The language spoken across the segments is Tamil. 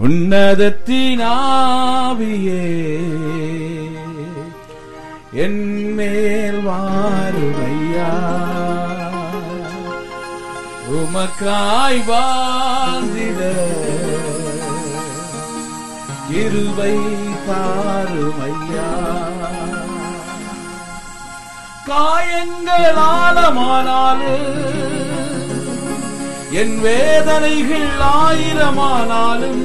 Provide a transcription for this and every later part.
உன்னதத்தின் ஆவியே என் மேல் வாருமையா உமக்காய் வாழ்ந்திட கிருபை தாருமையா காயங்கள் ஆழமானாலும் என் வேதனைகள் ஆயிரமானாலும்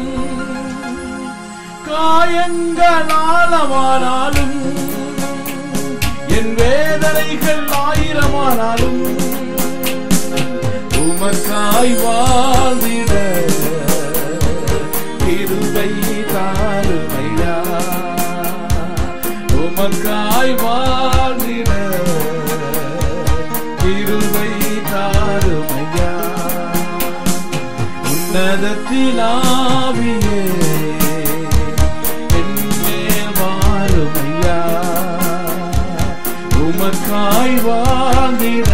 காயங்கள் ஆழமானாலும் என் வேதனைகள் ஆயிரமானாலும் உமக்காய் வாழ்ந்திட கிருபை தாருமையா உமக்காய் வாழ்ந்திட கிருபை தாருமையா உன்னதத்திலாவியே என்னே வாருமையா உமக்காய் வாழ்ந்திட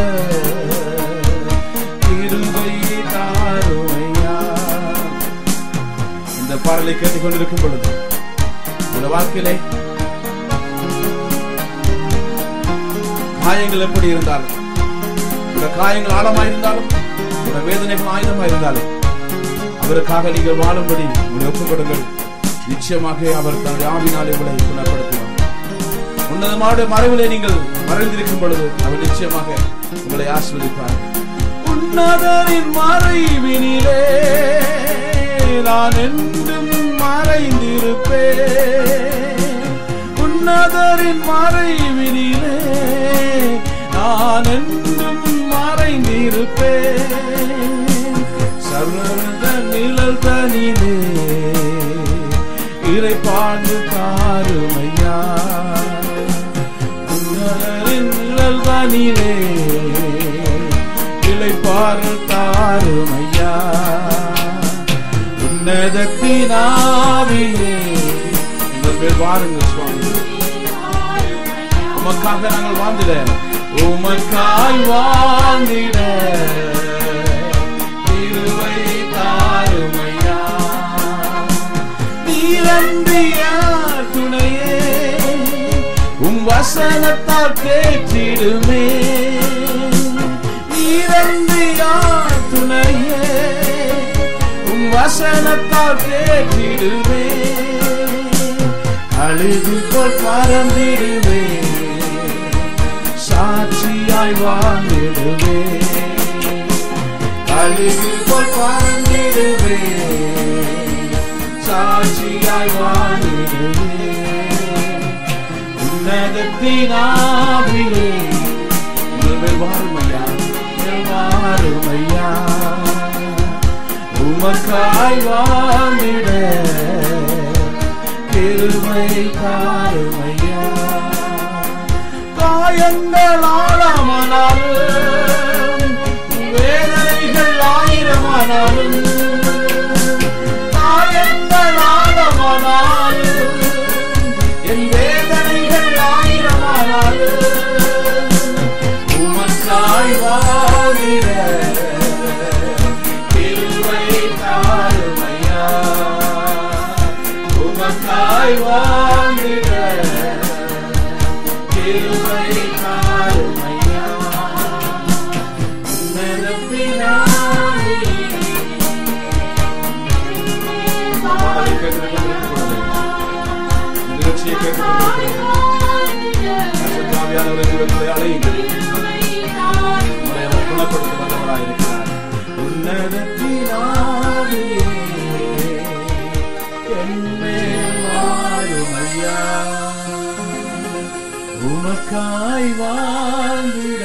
கிருபை தாருமையா இந்த பாடலை கேட்டுக்கொண்டிருக்கும் பொழுது இந்த வாழ்க்கையிலே காயங்கள் எப்படி இருந்தாலும் இந்த காயங்கள் ஆழமா இருந்தாலும் இந்த வேதனைகள் ஆயுதமா இருந்தாலும் அவருக்காக நீங்கள் வாழும்படி உங்களை ஒப்புக்கொடுங்கள் நிச்சயமாக அவர் தன்னுடைய ஆவினாலே உங்களை குணப்படுத்துவார் உன்னதமான மறைவிலே நீங்கள் மறைந்திருக்கும் பொழுது அவர் நிச்சயமாக உங்களை ஆஸ்வதிப்பார் உன்னதரின் மறைவினிலே நான் என்றும் மறைந்திருப்பேன் உன்னதரின் மறைவினிலே நான் என்றும் மறைந்திருப்பேன் சர்வத நிழல் தனிலே இறை பாடு தாருமையா உன்னதரின் நிழல் தனிலே இலை பாரு தாருமையா உன்னதத்தினாவிலே எங்கள் மேல் வாருங்கள் சுவாமி உமக்காக நாங்கள் வாழ்ந்திட உமக்காய் வாழ்ந்திட திருவை தாருமையா நீரன்றியா துணையே உம் வசனத்தால் பேற்றிடுமே நீரன்றியா துணையே உம் வசனத்தால் பேற்றிடுமே அழுது போல் பறந்திடுவே சாட்சியாய் வாழ்ந்திடுவே அழுது போல் பறந்திடுவே சாட்சியாய் வாழ்ந்திடுவே உன்னதத்தினாவிலே உங்கள் வாருமையா உங்கள் வாருமையா உமக்காய் வாழ்ந்திட பெருமை காருமையா காயங்கள் ஆழமானாலும் வேதனைகள் ஆயிரமானாலும் காயங்கள் ஆழமானாலும் என் வேதனைகள் ஆயிரமானாலும் உமக்காய் வாழ்கிற கிருபை தாருமையா உமக்காய் வாழ்ந்திட கிருபை தாருமையா உன்னதப்பினாலே பாடலை கேட்டுக்கொண்டிருக்கிறோம். நிகழ்ச்சியை கேட்டுக்கொண்டிருக்கிறோம். பரிசுத்தாவியானவரை உங்களை அழையுங்கள். உங்களை அவர் குணப்படுத்த வல்லவராயிருக்கிறார். உன்னதத்தினாலே என்மேல் வாழுமையா. உமக்காய் வாழ்ந்திட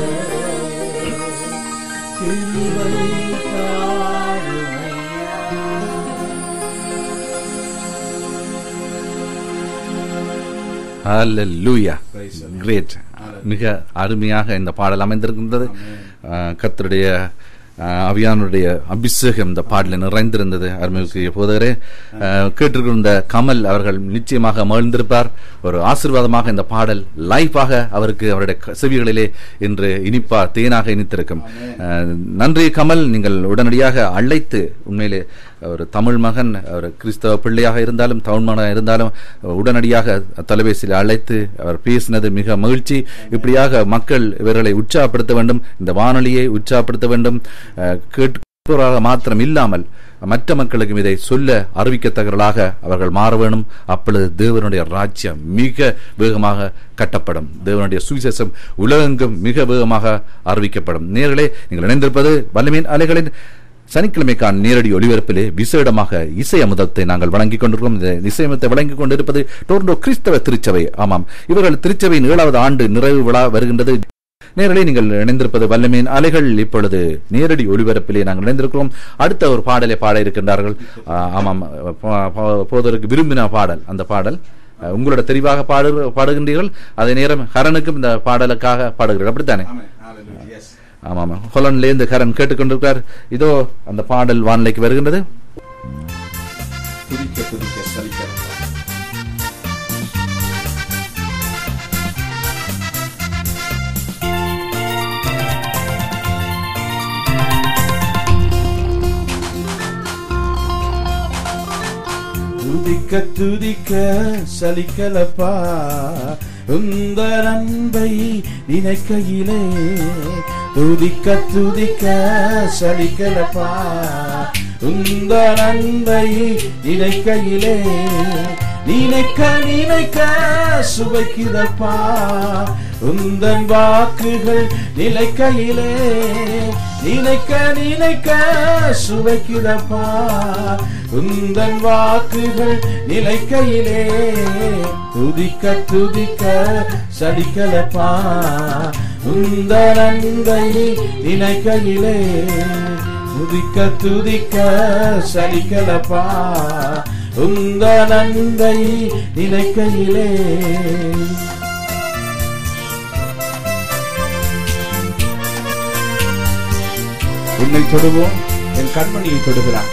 கிருபை தாருமையா. ஹalleluya Praise the Lord. கிரேட் மிக அருமையாக இந்த பாடல் அமைந்திருக்கின்றது அஹ், கர்த்தருடைய அஹ், அவியானுடைய அபிஷேகம் இந்த பாடலில் நிறைந்திருந்தது அருமைக்கு போதகரே அஹ், கேட்டிருக்கிற கமல் அவர்கள் நிச்சயமாக மகிழ்ந்திருப்பார் ஒரு ஆசீர்வாதமாக இந்த பாடல் லைஃபாக அவருக்கு அவருடைய க- செவிகளிலே இன்று இனிப்பா தேனாக இனித்திருக்கும் அஹ், நன்றி கமல் நீங்கள் உடனடியாக அழைத்து உண்மையிலே ஒரு தமிழ் மகன் ஒரு கிறிஸ்தவ பிள்ளையாக இருந்தாலும் தமிழ் மகனாக இருந்தாலும் உடனடியாக தொலைபேசியில் அழைத்து அவர் பேசினது மிக மகிழ்ச்சி இப்படியாக மக்கள் இவர்களை உற்சாகப்படுத்த வேண்டும் இந்த வானொலியை உற்சாகப்படுத்த வேண்டும் அஹ், கேட்பவராக மாத்திரம் இல்லாமல் மற்ற மக்களுக்கும் இதை சொல்ல அறிவிக்கத்தக்கவர்களாக அவர்கள் மாற வேணும் அப்பொழுது தேவனுடைய ராஜ்யம் மிக வேகமாக கட்டப்படும் தேவனுடைய சுவிசேஷம் உலகெங்கும் மிக வேகமாக அறிவிக்கப்படும் நேர்களே நீங்கள் இணைந்திருப்பது வல்லமீன் அலைகளின் சனிக்கிழமைக்கான நேரடி ஒளிபரப்பிலே விசேடமாக இசை அமுதத்தை நாங்கள் வழங்கிக் கொண்டிருக்கிறோம் இந்த இசை அமுதத்தை வழங்கிக் கொண்டிருப்பது டோரண்டோ கிறிஸ்தவ திருச்சபை ஆமாம் இவர்கள் திருச்சபையின் ஏழாவது ஆண்டு நிறைவு விழா வருகின்றது நேரலே நீங்கள் இணைந்திருப்பது வல்லமையின் அலைகள் இப்பொழுது நேரடி ஒளிபரப்பிலே நாங்கள் இணைந்திருக்கிறோம் அடுத்த ஒரு பாடலை பாட இருக்கின்றார்கள் ஆ, ஆமாம் பா- பா- போதருக்கு விரும்பின பாடல் அந்த பாடல் அ, உங்களோட தெரிவாக பாடு பாடுகின்றீர்கள் அதே நேரம் ஹரனுக்கும் இந்த பாடலுக்காக பாடுகிறீர்கள் அப்படித்தானே ஆமென். Hallelujah. Yes. ஆமாம் ஹொலண்ட்லேருந்து ஹரன் கேட்டுக்கொண்டிருக்கிறார் இதோ அந்த பாடல் வானிலைக்கு வருகின்றது துதிக்க துதிக்க சலிக்கலாம் துதிக்க துதிக்க சலிக்கலப்பா உந்த அன்பை நினைக்கையிலே துதிக்க துதிக்க சலிக்கலப்பா உந்த அன்பை நினைக்கையிலே நினைக்க நினைக்க சுவைக்குதப்பா உந்தன் வாக்குகள் நிலைக்கையிலே நினைக்க நினைக்க சுவைக்குதப்பா உந்தன் வாக்குகள் நிலைக்கையிலே துதிக்க துதிக்க சலிக்கலப்பா உந்தன் அன்பை நினைக்கையிலே துதிக்க துதிக்க சலிக்கலப்பா உந்த நன்மை நினைக்கையிலே உன்னை தொடுவோம் என் கண்மணியை தொடுகிறார்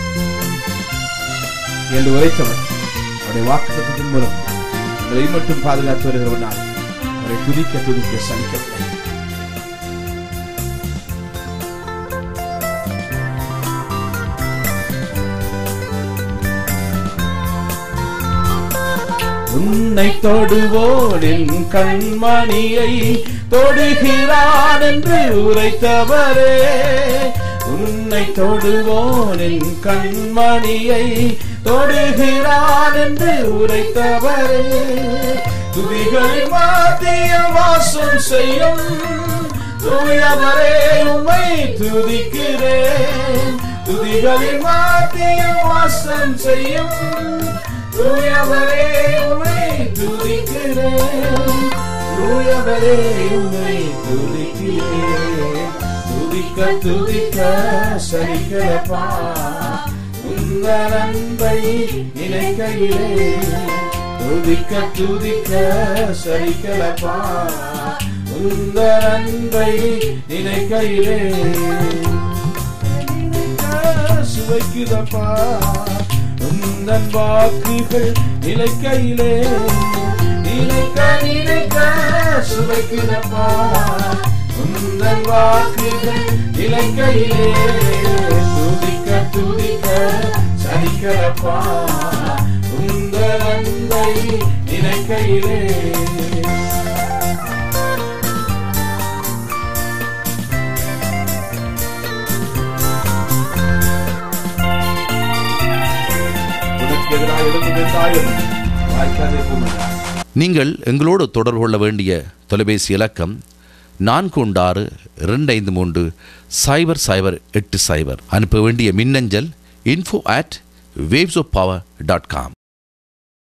என்று உரைத்தவர் அவருடைய வாக்குத்தத்தின் மூலம் உங்களை மட்டும் பாதுகாத்து வருகிறவனால் அவரை துதிக்க துதிக்க சலிக்கவில்லை உன்னை தொடுவோனின் கண்மணியை தொடுகிறான் என்று உரைத்தவரே உன்னை தொடுவோனின் கண்மணியை தொடுகிறான் என்று உரைத்தவரே துதிகளை மாத்திய வாசம் செய்யும் தூயவரே உம்மை துதிக்கிறேன் துதிகளில் மாத்திய வாசம் செய்யும் தூயவரே உம்மை துதிக்கிறேன் தூயவரே உம்மை துதிக்கிறேன் துதிக்க துதிக்க சரிக்கிறப்பா உந்த அன்பை நினைக்கையிலே துதிக்க துதிக்க சரிக்கிறப்பா உந்த அன்பை நினைக்கையிலே சுவைக்குதப்பா உந்தன் வாக்குகள் நிலைக்கையிலே நிலைக்க நிலைக்க சுவைக்குதப்பா உந்தன் வாக்குகள் நிலைக்கையிலே துதிக்க துதிக்க சலிக்கிறப்பா உந்தன் அன்பை நினைக்கையிலே உனக்கு எதிராக எழுந்து தாயும் வாய்க்காதே பூமண்டா நீங்கள் எங்களோடு தொடர்பு கொள்ள வேண்டிய தொலைபேசி இலக்கம் நான்கு ஒன்று ஆறு ரெண்டு ஐந்து மூன்று சைபர் சைபர் எட்டு சைபர் அனுப்ப வேண்டிய மின்னஞ்சல் info at waves of power dot com